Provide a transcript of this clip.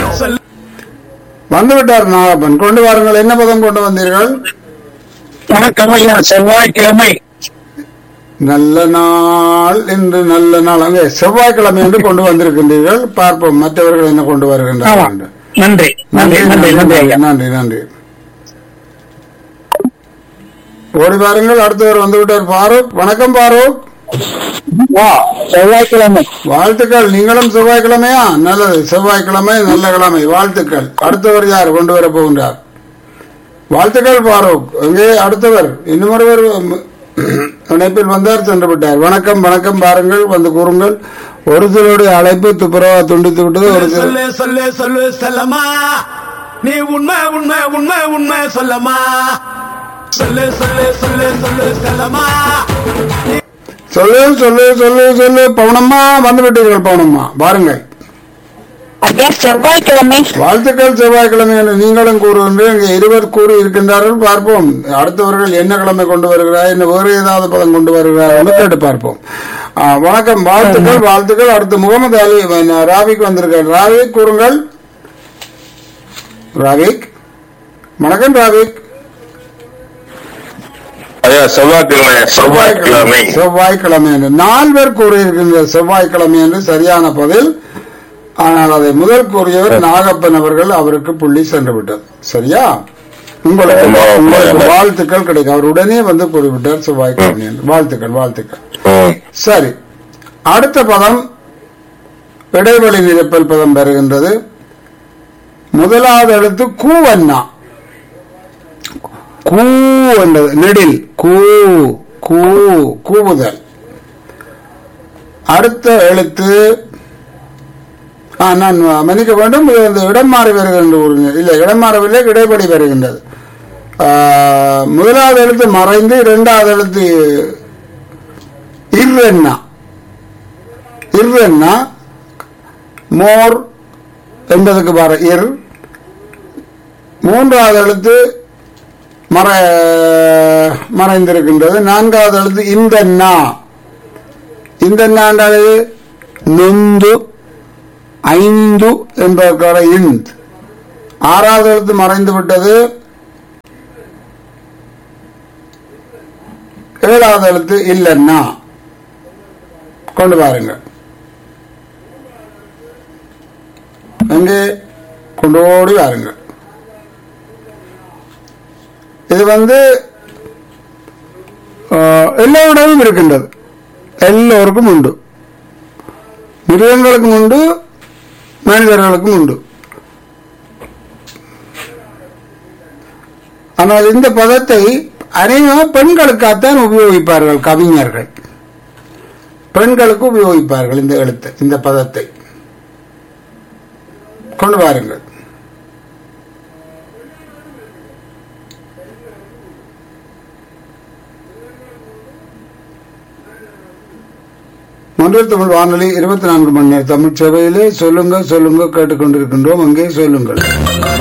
வந்து விட்டார் நாகப்பன் கொண்டு வாருங்கள் என்ன பதம் கொண்டு வந்தீர்கள் வணக்கம் ஐயா செவ்வாய்க்கிழமை நல்ல நாள் என்று நல்ல நாள் அங்கே செவ்வாய்க்கிழமை என்று கொண்டு வந்திருக்கின்றீர்கள் பார்ப்போம் மற்றவர்கள் என்ன கொண்டு ஆமா வருகின்றார்கள் என்று. நன்றி நன்றி நன்றி நன்றி ஐயா நன்றி நன்றி ஓடி பாருங்கள் அடுத்தவர் வந்து விட்டார் பாரூக் வணக்கம் பாரூக் வா, செவ்வாய்க்கிழமை வாழ்த்துக்கள் நீங்களும் செவ்வாய்க்கிழமையா நல்லது செவ்வாய்க்கிழமை நல்ல கிழமை வாழ்த்துக்கள் அடுத்தவர் யார் கொண்டு வர போகின்றார் வாழ்த்துக்கள் பாரூக் அங்கே அடுத்தவர் இன்னும் ஒருவர் ம், இணைப்பில் வந்தார் சென்று விட்டார் வணக்கம் வணக்கம் பாருங்கள் வந்து கூறுங்கள் ஒரு சிலருடைய அழைப்பு துப்புரவா துண்டித்து விட்டது ஒரு சில சொல்லு சொல்லு சொல்லு செல்லம்மா நீ உண்மை உண்மை உண்மை உண்மை சொல்லம்மா சொல்லு சொல்லு சொல்லு சொல்லு செல்லம்மா சொல்லு சொல்லு சொல்லு சொல்லு பவுனம்மா வந்து விட்டீர்கள் பவுனம்மா பாருங்கள் ஐயா செவ்வாய்க்கிழமை வாழ்த்துக்கள் செவ்வாய்க்கிழமை என்று நீங்களும் கூறுகின்றேன் இங்கே இருவர் கூறி இருக்கின்றார்கள் பார்ப்போம் அடுத்தவர்கள் என்ன கிழமை கொண்டு வருகிறார் என்ன வேறு ஏதாவது பதம் கொண்டு வருகிறார் என்று கேட்டு பார்ப்போம் ஆ, வணக்கம் வாழ்த்துக்கள் வாழ்த்துக்கள் அடுத்து முகமது அலி வ- ராவிக் வந்திருக்கார் ராவிக் கூறுங்கள் ராவிக் வணக்கம் ராவிக் ஐயா செவ்வாய்க்கிழமை செவ்வாய்க்கிழமை செவ்வாய்க்கிழமை என்று நால்வர் கூறியிருக்கின்ற செவ்வாய்க்கிழமை என்று சரியான பதில் ஆனால் அதை முதல் கூறியவர் நாகப்பன் அவர்கள் அவருக்கு புள்ளி சென்று விட்டது சரியா உங்களுக்கு ஆமா, ஆமா, உங்களுக்கு ஆமா. வாழ்த்துக்கள் கிடைக்கும் அவர் உடனே வந்து கூறிவிட்டார் செவ்வாய்க்கிழமை என்று. வாழ்த்துக்கள் வாழ்த்துக்கள் ம். சரி அடுத்த பதம் இடைவெளி நிரப்பல் பதம் வருகின்றது முதலாவது எழுத்து கூவண்ணா கூ என்றது நெடில் கூ கூ கூவுதல் அடுத்த எழுத்து ஆ, நான் மன்னிக்க வேண்டும் இது வந்து இடம் மாறி வருகின்ற ஒரு இல்லை இடம் மாறவில்லை இடைவெளி வருகின்றது ஆ, முதலாவது எழுத்து மறைந்து இரண்டாவது எழுத்து இர்ரென்னா இர்ரென்னா மோர் என்பதுக்கு வர இர் மூன்றாவது எழுத்து மற மறைந்திருக்கின்றது நான்காவது எழுத்து இந்த நா இந்த நாண்டாவது நொந்து ஐந்து என்பதற்கான இந்த் ஆறாவது எழுத்து மறைந்து விட்டது ஏழாவது எழுத்து இல்லைன்னா கொண்டு பாருங்கள் அங்கே கொண்டு ஓடி வாருங்கள் இது வந்து ஆஹ், எல்லோரிடமும் இருக்கின்றது எல்லோருக்கும் உண்டு மிருகங்களுக்கும் உண்டு மனிதர்களுக்கும் உண்டு ஆனால் இந்த பதத்தை அநேகமாக பெண்களுக்காகத்தான் உபயோகிப்பார்கள் கவிஞர்கள் பெண்களுக்கு உபயோகிப்பார்கள் இந்த எழுத்து இந்த பதத்தை கொண்டு வாருங்கள் மொன்றில் தமிழ் வானொலி இருபத்தி நான்கு மணி நேரம் தமிழ் சேவையிலே சொல்லுங்க சொல்லுங்க கேட்டுக்கொண்டிருக்கின்றோம் அங்கே சொல்லுங்கள்